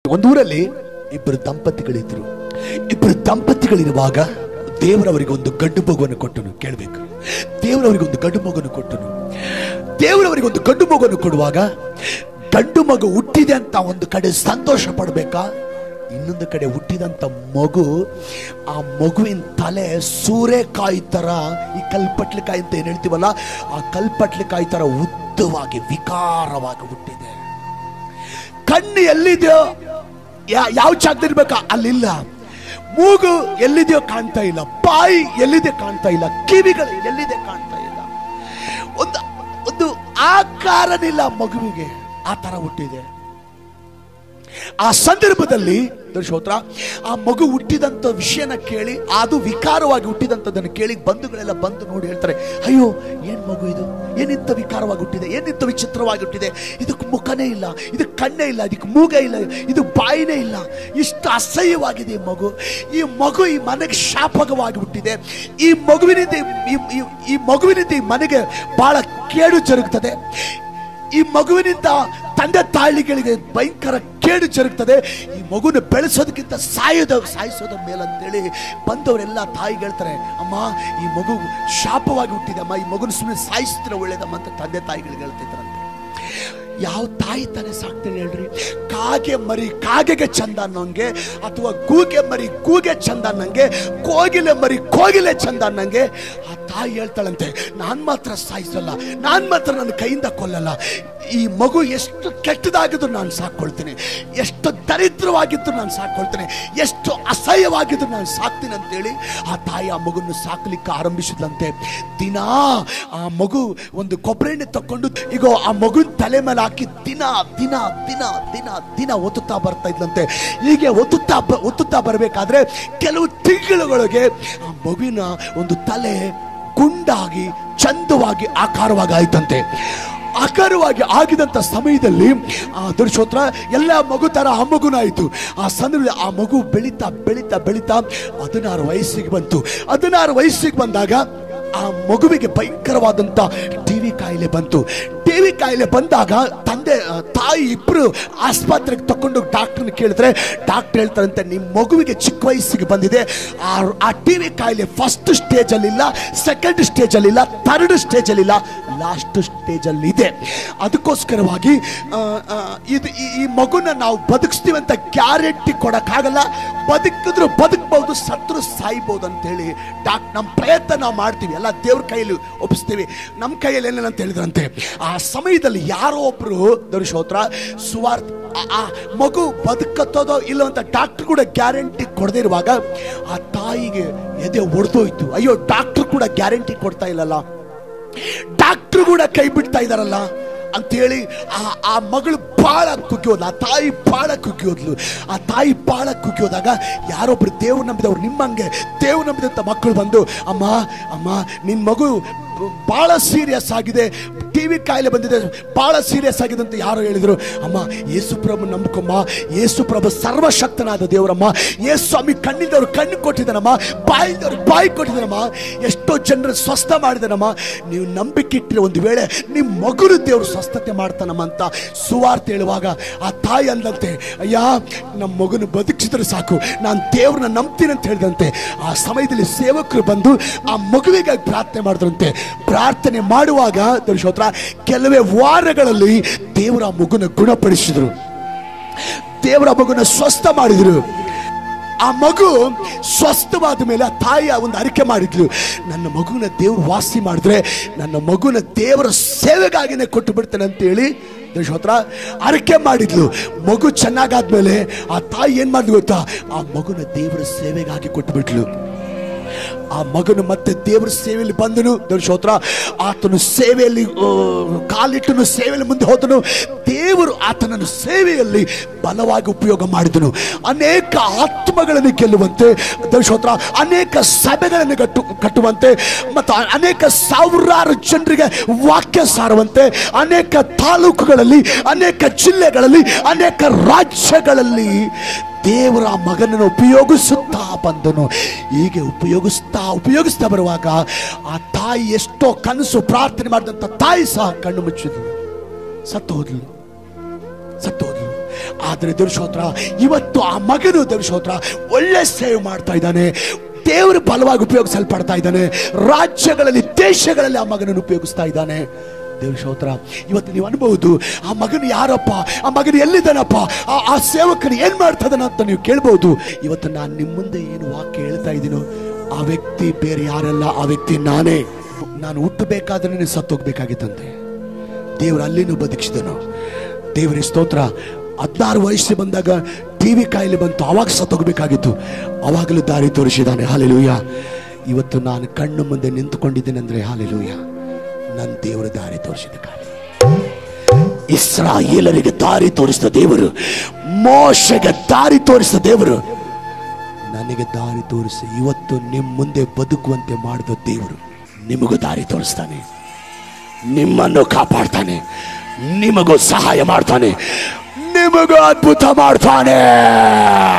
ಒಂದೂರಲ್ಲಿ ಇಬ್ಬರು ದಂಪತಿಗಳಿದ್ರು ಇಬ್ಬರು ದಂಪತಿಗಳಿರುವಾಗ ದೇವರವರಿಗೆ ಒಂದು ಗಂಡು ಮಗುವನ್ನು ಕೊಟ್ಟನು ಕೇಳಬೇಕು ದೇವರವರಿಗೆ ಒಂದು ಗಂಡು ಮಗುವನ್ನು ಕೊಟ್ಟನು ದೇವರವರಿಗೆ ಒಂದು ಗಂಡು ಮಗುವನ್ನು ಕೊಡುವಾಗ ಗಂಡು ಮಗು ಹುಟ್ಟಿದೆ ಅಂತ ಒಂದು ಕಡೆ ಸಂತೋಷ ಪಡ್ಬೇಕಾ ಇನ್ನೊಂದು ಕಡೆ ಹುಟ್ಟಿದಂತ ಮಗು ಆ ಮಗುವಿನ ತಲೆ ಸೂರೆಕಾಯಿ ತರ ಈ ಕಲ್ಪಟ್ಲಿಕಾಯಿ ಅಂತ ಏನ್ ಹೇಳ್ತೀವಲ್ಲ ಆ ಕಲ್ಪಟ್ಲಿಕಾಯಿ ತರ ಉದ್ದವಾಗಿ ವಿಕಾರವಾಗಿ ಹುಟ್ಟಿದೆ ಕಣ್ಣು ಎಲ್ಲಿದೆಯೋ ಯಾ- ಯಾವ ಜಾಗದಿರ್ಬೇಕಾ ಅಲ್ಲಿಲ್ಲ ಮೂಗು ಎಲ್ಲಿದೆಯೋ ಕಾಣ್ತಾ ಇಲ್ಲ ಬಾಯಿ ಎಲ್ಲಿದೆ ಕಾಣ್ತಾ ಇಲ್ಲ ಕಿವಿಗಳು ಎಲ್ಲಿದೆ ಕಾಣ್ತಾ ಇಲ್ಲ ಒಂದು ಒಂದು ಆಕಾರನಿಲ್ಲ ಮಗುವಿಗೆ ಆ ತರ ಹುಟ್ಟಿದೆ ಆ ಸಂದರ್ಭದಲ್ಲಿ ದರ್ಶೋತ್ರ ಆ ಮಗು ಹುಟ್ಟಿದಂತ ವಿಷಯನ ಕೇಳಿ ಅದು ವಿಕಾರವಾಗಿ ಹುಟ್ಟಿದಂತದನ್ನು ಕೇಳಿ ಬಂಧುಗಳೆಲ್ಲ ಬಂದು ನೋಡಿ ಹೇಳ್ತಾರೆ ಅಯ್ಯೋ ಏನ್ ಮಗು ಇದು ಏನಿಂತ ವಿಕಾರವಾಗಿ ಹುಟ್ಟಿದೆ ಏನಿಂತ ವಿಚಿತ್ರವಾಗಿ ಹುಟ್ಟಿದೆ ಇದಕ್ಕೆ ಮುಖನೇ ಇಲ್ಲ ಇದಕ್ಕೆ ಕಣ್ಣೇ ಇಲ್ಲ ಇದಕ್ಕೆ ಮೂಗೇ ಇಲ್ಲ ಇದು ಬಾಯಿನೇ ಇಲ್ಲ ಇಷ್ಟು ಅಸಹ್ಯವಾಗಿದೆ ಈ ಮಗು ಈ ಮಗು ಈ ಮನೆಗೆ ಶಾಪಕವಾಗಿ ಹುಟ್ಟಿದೆ ಈ ಮಗುವಿನಿಂದ ಈ- ಈ- ಈ ಮಗುವಿನಿಂದ ಈ ಮನೆಗೆ ಬಹಳ ಕೇಡು ಜರುಗುತ್ತದೆ ಈ ಮಗುವಿನಿಂದ ತಂದೆ ತಾಯಿಗಳಿಗೆ ಭಯಂಕರ ಕೇಡು ಜರುಗ್ತದೆ ಈ ಮಗುನ ಬೆಳೆಸೋದಕ್ಕಿಂತ ಸಾಯೋದ ಸಾಯಿಸೋದ ಮೇಲಂತೇಳಿ ಬಂದವರೆಲ್ಲ ತಾಯಿಗೆ ಹೇಳ್ತಾರೆ ಅಮ್ಮ ಈ ಮಗು ಶಾಪವಾಗಿ ಹುಟ್ಟಿದೆ ಅಮ್ಮ ಈ ಮಗುನ ಸುಮ್ಮನೆ ಸಾಯಿಸಿದ್ರೆ ಒಳ್ಳೇದಮ್ಮ ಅಂತ ತಂದೆ ತಾಯಿಗಳಿಗೆ ಹೇಳ್ತಿದ್ರಂತೆ ಯಾವ ತಾಯಿ ತಾನೇ ಸಾಕ್ತೇನೆ ಹೇಳ್ರಿ ಕಾಗೆ ಮರಿ ಕಾಗೆಗೆ ಚಂದ ಅನ್ನೋಂಗೆ ಅಥವಾ ಗೂಗೆ ಮರಿ ಗೂಗೆ ಚಂದ ಅನ್ನಂಗೆ ಕೋಗಿಲೆ ಮರಿ ಕೋಗಿಲೆ ಚಂದ ಅನ್ನಂಗೆ ಆ ತಾಯಿ ಹೇಳ್ತಾಳಂತೆ ನಾನ್ ಮಾತ್ರ ಸಾಯಿಸಲ್ಲ ನಾನ್ ಮಾತ್ರ ನನ್ನ ಕೈಯಿಂದ ಕೊಲ್ಲಲ್ಲ ಈ ಮಗು ಎಷ್ಟು ಕೆಟ್ಟದಾಗಿದ್ರು ನಾನು ಸಾಕೊಳ್ತೀನಿ ಎಷ್ಟು ದರಿದ್ರವಾಗಿದ್ರು ನಾನು ಸಾಕೊಳ್ತೇನೆ ಎಷ್ಟು ಅಸಹ್ಯವಾಗಿದ್ರು ನಾನು ಸಾಕ್ತೀನಿ ಅಂತೇಳಿ ಆ ತಾಯಿ ಆ ಮಗುನ ಸಾಕ್ಲಿಕ್ಕೆ ಆರಂಭಿಸಿದ್ಲಂತೆ ದಿನಾ ಆ ಮಗು ಒಂದು ಕೊಬ್ಬರಿ ಎಣ್ಣೆ ತಕೊಂಡು ಈಗ ಆ ಮಗುನ ತಲೆ ಮೇಲೆ ಹಾಕಿ ದಿನ ದಿನ ದಿನ ದಿನ ದಿನ ಒತ್ತುತ್ತಾ ಬರ್ತಾ ಇದ್ಲಂತೆ ಹೀಗೆ ಒತ್ತುತ್ತಾ ಬ- ಒತ್ತುತ್ತಾ ಬರಬೇಕಾದ್ರೆ ಕೆಲವು ತಿಂಗಳುಗಳಿಗೆ ಆ ಮಗುವಿನ ಒಂದು ತಲೆ ಗುಂಡಾಗಿ ಚಂದವಾಗಿ ಆಕಾರವಾಗಿ ಆಯ್ತಂತೆ ಆಕಾರವಾಗಿ ಆಗಿದಂತ ಸಮಯದಲ್ಲಿ ಆ ದರ್ಶೋತ್ರ ಎಲ್ಲ ಮಗು ತರ ಆ ಮಗುನಾಯಿತು ಆ ಸಂದರ್ಭದಲ್ಲಿ ಆ ಮಗು ಬೆಳೀತಾ ಬೆಳೀತಾ ಬೆಳೀತಾ ಹದಿನಾರು ವಯಸ್ಸಿಗೆ ಬಂತು ಹದಿನಾರು ವಯಸ್ಸಿಗೆ ಬಂದಾಗ ಆ ಮಗುವಿಗೆ ಭಯಂಕರವಾದಂತ ಟಿವಿ ಕಾಯಿಲೆ ಬಂತು ಟಿವಿ ಕಾಯಿಲೆ ಬಂದಾಗ ತಂದೆ ಆ, ತಾಯಿ ಇಬ್ರು ಆಸ್ಪತ್ರೆಗೆ ತಕೊಂಡು ಡಾಕ್ಟರ್ನ ಕೇಳಿದ್ರೆ ಡಾಕ್ಟರ್ ಹೇಳ್ತಾರಂತೆ ನಿಮ್ಮ ಮಗುವಿಗೆ ಚಿಕ್ಕ ವಯಸ್ಸಿಗೆ ಬಂದಿದೆ ಆ ಆ ಟಿವಿ ಕಾಯಿಲೆ ಫಸ್ಟ್ ಸ್ಟೇಜ್ ಅಲ್ಲಿ ಇಲ್ಲ ಸೆಕೆಂಡ್ ಸ್ಟೇಜ್ ಅಲ್ಲಿ ಇಲ್ಲ ಥರ್ಡ್ ಸ್ಟೇಜ್ ಅಲ್ಲಿ ಇಲ್ಲ ಲಾಸ್ಟ್ ಸ್ಟೇಜ್ ಅಲ್ಲಿ ಇದೆ ಅದಕ್ಕೋಸ್ಕರವಾಗಿ ಆ, ಆ, ಇದು ಈ- ಈ ಮಗುನ ನಾವು ಬದುಕಿಸ್ತೀವಿ ಅಂತ ಗ್ಯಾರಂಟಿ ಕೊಡಕ್ಕಾಗಲ್ಲ ಬದುಕಿದ್ರು ಬದುಕಬಹುದು ಸತ್ರು ಸಾಯ್ಬೋದು ಅಂತೇಳಿ ಡಾಕ್ ನಮ್ಮ ಪ್ರಯತ್ನ ನಾವು ಮಾಡ್ತೀವಿ ಎಲ್ಲ ದೇವ್ರ ಕೈಯಲ್ಲಿ ಒಪ್ಪಿಸ್ತೀವಿ ನಮ್ಮ ಕೈಯಲ್ಲಿ ಏನೇನಂತ ಹೇಳಿದ್ರಂತೆ ಆ ಸಮಯದಲ್ಲಿ ಯಾರೋ ಒಬ್ರು ದರ್ಶೋತ್ರ ಸುವಾರ್ಥ ಆ- ಆ ಮಗು ಬದುಕತ್ತೋದೋ ಇಲ್ಲೋ ಅಂತ ಡಾಕ್ಟರ್ ಕೂಡ ಗ್ಯಾರಂಟಿ ಕೊಡದೇ ಇರುವಾಗ ಆ ತಾಯಿಗೆ ಎದೆ ಒಡೆದೋಯ್ತು ಅಯ್ಯೋ ಡಾಕ್ಟರ್ ಕೂಡ ಗ್ಯಾರಂಟಿ ಕೊಡ್ತಾ ಇಲ್ಲಲ್ಲ ಡಾಕ್ಟರ್ ಕೂಡ ಕೈ ಬಿಡ್ತಾ ಇದಾರಲ್ಲ ಅಂತೇಳಿ ಆ ಆ ಮಗಳು ಬಾಳ ಕುಗ್ಗಿ ಆ ತಾಯಿ ಬಾಳ ಕುಗ್ಗಿ ಹೋದ್ಲು ಆ ತಾಯಿ ಬಾಳ ಕುಗ್ಗಿ ಹೋದಾಗ ಯಾರೊಬ್ರು ದೇವ್ರು ನಂಬಿದವ್ರು ನಿಮ್ಮಂಗೆ ದೇವ್ರು ನಂಬಿದಂತ ಮಕ್ಕಳು ಬಂದು ಅಮ್ಮ ಅಮ್ಮ ನಿನ್ ಮಗು ಬಹಳ ಸೀರಿಯಸ್ ಆಗಿದೆ ಟಿವಿ ಕಾಯಿಲೆ ಬಂದಿದೆ ಬಹಳ ಸೀರಿಯಸ್ ಆಗಿದೆ ಅಂತ ಯಾರೋ ಹೇಳಿದ್ರು ಅಮ್ಮ ಯೇಸು ಪ್ರಭು ನಂಬ್ಕೊಮ್ಮ ಯೇಸು ಪ್ರಭು ಸರ್ವಶಕ್ತನಾದ ದೇವರಮ್ಮ ಯೇಸು ಸ್ವಾಮಿ ಕಣ್ಣಿದ್ದವ್ರು ಕಣ್ಣು ಕೊಟ್ಟಿದ್ದಾನಮ್ಮ ಬಾಯಿದವ್ರು ಬಾಯಿ ಕೊಟ್ಟಿದ್ದಾನಮ್ಮ ಎಷ್ಟೋ ಜನರು ಸ್ವಸ್ಥ ಮಾಡಿದಾನಮ್ಮ ನೀವು ನಂಬಿಕೆ ಇಟ್ಟರೆ ಒಂದು ವೇಳೆ ನಿಮ್ಮ ಮಗುರು ದೇವರು ಸ್ವಸ್ಥತೆ ಮಾಡ್ತಾನಮ್ಮ ಅಂತ ಸುವಾರ್ತೆ ಹೇಳುವಾಗ ಆ ತಾಯಿ ಅಂದಂತೆ ಅಯ್ಯ ನಮ್ಮ ಮಗುನ ಬದುಕಿಸಿದ್ರೆ ಸಾಕು ನಾನು ದೇವ್ರನ್ನ ನಂಬ್ತೀನಿ ಅಂತ ಹೇಳಿದಂತೆ ಆ ಸಮಯದಲ್ಲಿ ಸೇವಕರು ಬಂದು ಆ ಮಗುವಿಗಾಗಿ ಪ್ರಾರ್ಥನೆ ಮಾಡಿದ್ರಂತೆ ಪ್ರಾರ್ಥನೆ ಮಾಡುವಾಗ ದರ್ಶೋತ್ರ ಕೆಲವೇ ವಾರಗಳಲ್ಲಿ ದೇವರ ಆ ಮಗುನ ಗುಣಪಡಿಸಿದ್ರು ದೇವರ ಮಗುನ ಸ್ವಸ್ಥ ಮಾಡಿದ್ರು ಆ ಮಗು ಸ್ವಸ್ಥವಾದ ಮೇಲೆ ಆ ತಾಯಿ ಒಂದು ಅರಿಕೆ ಮಾಡಿದ್ಲು ನನ್ನ ಮಗುನ ದೇವ್ರು ವಾಸಿ ಮಾಡಿದ್ರೆ ನನ್ನ ಮಗುನ ದೇವರ ಸೇವೆಗಾಗಿನೇ ಕೊಟ್ಟು ಬಿಡ್ತೇನೆ ಅಂತೇಳಿ ದಶೋತ್ರ ಅರಿಕೆ ಮಾಡಿದ್ಲು ಮಗು ಚೆನ್ನಾಗಾದ್ಮೇಲೆ ಆ ತಾಯಿ ಏನ್ ಮಾಡಿದ್ಲು ಗೊತ್ತಾ ಆ ಮಗುನ ದೇವರ ಸೇವೆಗಾಗಿ ಕೊಟ್ಟು ಬಿಟ್ಲು ಆ ಮಗನು ಮತ್ತೆ ದೇವರ ಸೇವೆಯಲ್ಲಿ ಬಂದನು ದರ್ಶೋತ್ರ ಆತನು ಸೇವೆಯಲ್ಲಿ ಆ, ಕಾಲಿಟ್ಟನು ಸೇವೆಯಲ್ಲಿ ಮುಂದೆ ಹೋದನು ದೇವರು ಆತನನ್ನು ಸೇವೆಯಲ್ಲಿ ಬಲವಾಗಿ ಉಪಯೋಗ ಮಾಡಿದನು ಅನೇಕ ಆತ್ಮಗಳನ್ನು ಗೆಲ್ಲುವಂತೆ ದರ್ಶೋತ್ರ ಅನೇಕ ಸಭೆಗಳನ್ನು ಕಟ್ಟು ಕಟ್ಟುವಂತೆ ಮತ್ತು ಅನೇಕ ಸಾವಿರಾರು ಜನರಿಗೆ ವಾಕ್ಯ ಸಾರುವಂತೆ ಅನೇಕ ತಾಲೂಕುಗಳಲ್ಲಿ ಅನೇಕ ಜಿಲ್ಲೆಗಳಲ್ಲಿ ಅನೇಕ ರಾಜ್ಯಗಳಲ್ಲಿ ದೇವರ ಆ ಮಗನನ್ನು ಉಪಯೋಗಿಸುತ್ತಾ ಬಂದನು ಹೀಗೆ ಉಪಯೋಗಿಸ್ತಾ ಉಪಯೋಗಿಸ್ತಾ ಬರುವಾಗ ಆ ತಾಯಿ ಎಷ್ಟೋ ಕನಸು ಪ್ರಾರ್ಥನೆ ಮಾಡಿದಂಥ ತಾಯಿ ಸಹ ಕಣ್ಣು ಮುಚ್ಚಿದ್ಲು ಸತ್ತು ಹೋದ್ಲು ಸತ್ತು ಹೋದ್ಲು ಆದರೆ ದೇವ್ರ ಇವತ್ತು ಆ ಮಗನು ದೇವ್ರ ಒಳ್ಳೆ ಸೇವೆ ಮಾಡ್ತಾ ಇದ್ದಾನೆ ದೇವರು ಬಲವಾಗಿ ಉಪಯೋಗಿಸಲ್ಪಡ್ತಾ ಇದ್ದಾನೆ ರಾಜ್ಯಗಳಲ್ಲಿ ದೇಶಗಳಲ್ಲಿ ಆ ಮಗನನ್ನು ಉಪಯೋಗಿಸ್ತಾ ಇದ್ದಾನೆ ದೇವ್ರ ಸ್ತೋತ್ರ ಇವತ್ತು ನೀವು ಅನ್ಬಹುದು ಆ ಮಗನು ಯಾರಪ್ಪ ಆ ಮಗನು ಎಲ್ಲಿದ್ದಾನಪ್ಪ ಆ ಆ ಸೇವಕನು ಏನ್ ಮಾಡ್ತದನ ಅಂತ ನೀವು ಕೇಳ್ಬಹುದು ಇವತ್ತು ನಾನು ನಿಮ್ಮ ಮುಂದೆ ಏನು ವಾಕ್ಯ ಹೇಳ್ತಾ ಇದ್ದೀನೋ ಆ ವ್ಯಕ್ತಿ ಬೇರೆ ಯಾರಲ್ಲ ಆ ವ್ಯಕ್ತಿ ನಾನೇ ನಾನು ಹುಟ್ಟಬೇಕಾದ್ರೆ ನೀನು ಸತ್ತೋಗ್ಬೇಕಾಗಿತ್ತಂತೆ ದೇವರು ಅಲ್ಲಿನೂ ಬದುಕಿಸಿದನು ದೇವರ ಸ್ತೋತ್ರ ಹದಿನಾರು ವಯಸ್ಸು ಬಂದಾಗ ಟಿ ವಿ ಕಾಯಿಲೆ ಬಂತು ಅವಾಗ ಸತ್ತೋಗ್ಬೇಕಾಗಿತ್ತು ಅವಾಗಲೂ ದಾರಿ ತೋರಿಸಿದಾನೆ ಹಾಲೆಲೂಯ ಇವತ್ತು ನಾನು ಕಣ್ಣು ಮುಂದೆ ನಿಂತುಕೊಂಡಿದ್ದೇನೆ ಅಂದ್ರೆ ಹಾಲೆಲೂಯ ನನ್ನ ದೇವರ ದಾರಿ ತೋರಿಸಿದ ಕಾಲ ಇಸ್ರಾಯೇಲರಿಗೆ ದಾರಿ ತೋರಿಸಿದ ದೇವರು ಮೋಶಗೆ ದಾರಿ ತೋರಿಸಿದ ದೇವರು ನನಗೆ ದಾರಿ ತೋರಿಸಿ ಇವತ್ತು ನಿಮ್ಮ ಮುಂದೆ ಬದುಕುವಂತೆ ಮಾಡಿದ ದೇವರು ನಿಮಗೂ ದಾರಿ ತೋರಿಸ್ತಾನೆ ನಿಮ್ಮನ್ನು ಕಾಪಾಡ್ತಾನೆ ನಿಮಗೂ ಸಹಾಯ ಮಾಡ್ತಾನೆ ನಿಮಗೂ ಅದ್ಭುತ ಮಾಡ್ತಾನೆ